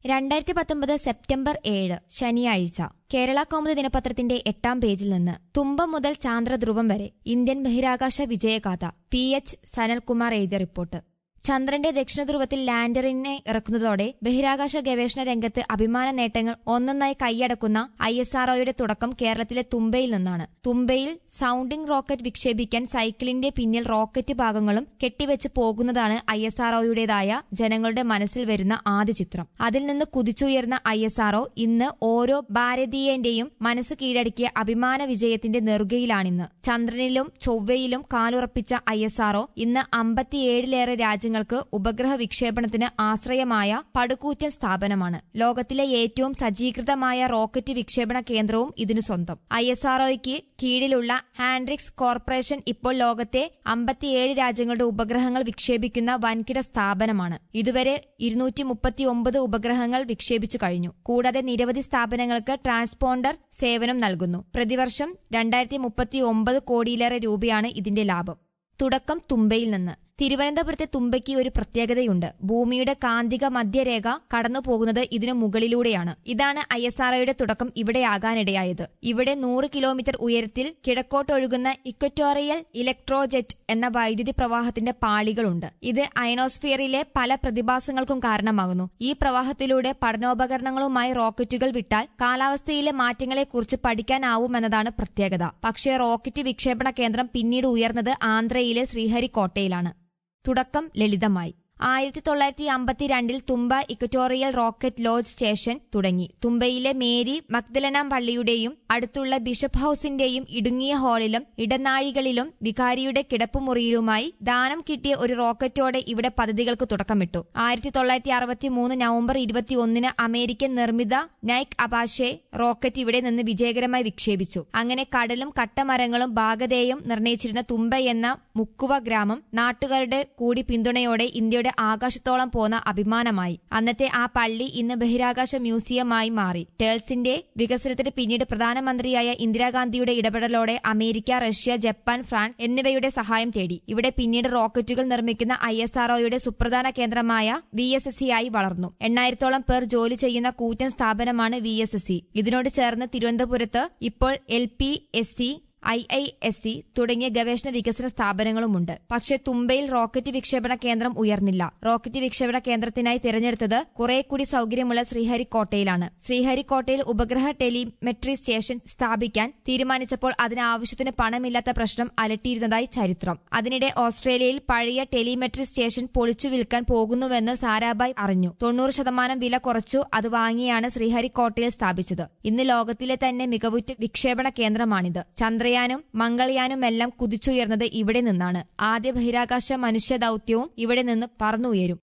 രണ്ടായിരത്തി പത്തൊമ്പത് സെപ്റ്റംബർ ഏഴ് ശനിയാഴ്ച കേരള കൗമുദി ദിനപത്രത്തിന്റെ എട്ടാം പേജിൽ നിന്ന് തുമ്പം മുതൽ ചാന്ദ്രധ്രുവം വരെ ഇന്ത്യൻ ബഹിരാകാശ വിജയഗാഥ പി എച്ച് സനൽകുമാർ എഴുതിയ റിപ്പോർട്ട് ചന്ദ്രന്റെ ദക്ഷിണധ്രുവത്തിൽ ലാൻഡറിനെ ഇറക്കുന്നതോടെ ബഹിരാകാശ ഗവേഷണ രംഗത്ത് അഭിമാന നേട്ടങ്ങൾ ഒന്നൊന്നായി കൈയടക്കുന്ന ഐ എസ് ആർഒയുടെ തുടക്കം കേരളത്തിലെ തുമ്പയിൽ നിന്നാണ് തുമ്പയിൽ സൗണ്ടിംഗ് റോക്കറ്റ് വിക്ഷേപിക്കാൻ സൈക്കിളിന്റെ പിന്നിൽ റോക്കറ്റ് ഭാഗങ്ങളും കെട്ടിവെച്ച് പോകുന്നതാണ് ഐ എസ് ആർഒയുടേതായ ജനങ്ങളുടെ മനസ്സിൽ വരുന്ന ആദ്യ ചിത്രം അതിൽ നിന്ന് കുതിച്ചുയർന്ന ഐ എസ് ആർഒ ഇന്ന് ഓരോ ഭാരതീയന്റെയും മനസ്സ് കീഴടക്കിയ അഭിമാന വിജയത്തിന്റെ നെറുകയിലാണിന്ന് ചന്ദ്രനിലും ചൊവ്വയിലും കാലുറപ്പിച്ച ഐ എസ് ആർഒ ഇന്ന് അമ്പത്തിയേഴിലേറെ രാജ്യങ്ങൾക്ക് ഉപഗ്രഹ വിക്ഷേപണത്തിന് ആശ്രയമായ പടുകൂറ്റൻ സ്ഥാപനമാണ് ലോകത്തിലെ ഏറ്റവും സജ്ജീകൃതമായ റോക്കറ്റ് വിക്ഷേപണ കേന്ദ്രവും ഇതിനു സ്വന്തം ഐ എസ് ആർഒയ്ക്ക് കീഴിലുള്ള ഹാൻഡ്രിക്സ് കോർപ്പറേഷൻ ഇപ്പോൾ ലോകത്തെ അമ്പത്തിയേഴ് രാജ്യങ്ങളുടെ ഉപഗ്രഹങ്ങൾ വിക്ഷേപിക്കുന്ന വൻകിട സ്ഥാപനമാണ് ഇതുവരെ ഇരുന്നൂറ്റി മുപ്പത്തിയൊമ്പത് ഉപഗ്രഹങ്ങൾ വിക്ഷേപിച്ചു കഴിഞ്ഞു കൂടാതെ നിരവധി സ്ഥാപനങ്ങൾക്ക് ട്രാൻസ്പോണ്ടർ സേവനം നൽകുന്നു പ്രതിവർഷം രണ്ടായിരത്തി മുപ്പത്തി ഒമ്പത് കോടിയിലേറെ രൂപയാണ് ഇതിന്റെ ലാഭം തുടക്കം തുമ്പയിൽ നിന്ന് തിരുവനന്തപുരത്തെ തുമ്പയ്ക്ക് ഒരു പ്രത്യേകതയുണ്ട് ഭൂമിയുടെ കാന്തിക മധ്യരേഖ കടന്നു പോകുന്നത് ഇതിനു മുകളിലൂടെയാണ് ഇതാണ് ഐ എസ് ആർഒയുടെ തുടക്കം ഇവിടെയാകാനിടയായത് ഇവിടെ നൂറ് കിലോമീറ്റർ ഉയരത്തിൽ കിഴക്കോട്ടൊഴുകുന്ന ഇക്വറ്റോറിയൽ ഇലക്ട്രോജെറ്റ് എന്ന വൈദ്യുതി പ്രവാഹത്തിന്റെ പാളികളുണ്ട് ഇത് അയനോസ്ഫിയറിലെ പല പ്രതിഭാസങ്ങൾക്കും കാരണമാകുന്നു ഈ പ്രവാഹത്തിലൂടെ പഠനോപകരണങ്ങളുമായി റോക്കറ്റുകൾ വിട്ടാൽ കാലാവസ്ഥയിലെ മാറ്റങ്ങളെക്കുറിച്ച് പഠിക്കാനാവുമെന്നതാണ് പ്രത്യേകത പക്ഷേ റോക്കറ്റ് വിക്ഷേപണ കേന്ദ്രം പിന്നീട് ഉയർന്നത് ആന്ധ്രയിലെ ശ്രീഹരിക്കോട്ടയിലാണ് തുടക്കം ലളിതമായി ആയിരത്തി തൊള്ളായിരത്തി അമ്പത്തിരണ്ടിൽ Thumba equatorial rocket launch station തുടങ്ങി തുമ്പയിലെ മേരി മഗ്ദലന പള്ളിയുടെയും അടുത്തുള്ള ബിഷപ്പ് ഹൌസിന്റെയും ഇടുങ്ങിയ ഹാളിലും ഇടനാഴികളിലും വികാരിയുടെ കിടപ്പുമുറിയിലുമായി ദാനം കിട്ടിയ ഒരു റോക്കറ്റോടെ ഇവിടെ പദ്ധതികൾക്ക് തുടക്കമിട്ടു ആയിരത്തി തൊള്ളായിരത്തി അറുപത്തി മൂന്ന് നവംബർ ഇരുപത്തിയൊന്നിന് അമേരിക്കൻ നിർമ്മിത നൈക് അപാഷെ റോക്കറ്റ് ഇവിടെ നിന്ന് വിജയകരമായി വിക്ഷേപിച്ചു അങ്ങനെ കടലും കട്ടമരങ്ങളും ഭാഗതേയും നിർണയിച്ചിരുന്ന തുമ്പ എന്ന മുക്കുവ ഗ്രാമം നാട്ടുകാരുടെ കൂടി പിന്തുണയോടെ ഇന്ത്യയുടെ ആകാശത്തോളം പോന്ന അഭിമാനമായി അന്നത്തെ ആ പള്ളി ഇന്ന് ബഹിരാകാശ മ്യൂസിയമായി മാറി ടേൾസിന്റെ വികസനത്തിന് പിന്നീട് പ്രധാനമന്ത്രിയായ ഇന്ദിരാഗാന്ധിയുടെ ഇടപെടലോടെ അമേരിക്ക റഷ്യ ജപ്പാൻ ഫ്രാൻസ് എന്നിവയുടെ സഹായം തേടി ഇവിടെ പിന്നീട് റോക്കറ്റുകൾ നിർമ്മിക്കുന്ന ഐ എസ് ആർഒയുടെ സുപ്രധാന കേന്ദ്രമായ വി എസ് എസ് സി ആയി വളർന്നു എണ്ണായിരത്തോളം പേർ ജോലി ചെയ്യുന്ന കൂറ്റൻ സ്ഥാപനമാണ് വി എസ് എസ് സി ഇതിനോട് ചേർന്ന് തിരുവനന്തപുരത്ത് ഇപ്പോൾ L P S C I I S C തുടങ്ങിയ ഗവേഷണ വികസന സ്ഥാപനങ്ങളുമുണ്ട് പക്ഷേ തുമ്പയിൽ റോക്കറ്റ് വിക്ഷേപണ കേന്ദ്രം ഉയർന്നില്ല റോക്കറ്റ് വിക്ഷേപണ കേന്ദ്രത്തിനായി തിരഞ്ഞെടുത്തത് കുറെ കൂടി സൌകര്യമുള്ള ശ്രീഹരിക്കോട്ടയിലാണ് ശ്രീഹരിക്കോട്ടയിൽ ഉപഗ്രഹ ടെലിമെട്രി സ്റ്റേഷൻ സ്ഥാപിക്കാൻ തീരുമാനിച്ചപ്പോൾ അതിന് ആവശ്യത്തിന് പണമില്ലാത്ത പ്രശ്നം അലട്ടിയിരുന്നതായി ചരിത്രം അതിനിടെ ഓസ്ട്രേലിയയിൽ പഴയ ടെലിമെട്രി സ്റ്റേഷൻ പൊളിച്ചു വിൽക്കാൻ പോകുന്നുവെന്ന് സാരാഭായ് അറിഞ്ഞു തൊണ്ണൂറ് ശതമാനം വില കുറച്ചു അത് വാങ്ങിയാണ് ശ്രീഹരിക്കോട്ടയിൽ സ്ഥാപിച്ചത് ഇന്ന് ലോകത്തിലെ തന്നെ മികവുറ്റ വിക്ഷേപണ കേന്ദ്രമാണിത് ചന്ദ്രയാൻ ചന്ദ്രയാനും മംഗൾയാനുമെല്ലാം കുതിച്ചുയർന്നത് ഇവിടെ നിന്നാണ് ആദ്യ ബഹിരാകാശ മനുഷ്യ ദൌത്യവും ഇവിടെ നിന്ന് പറന്നുയരും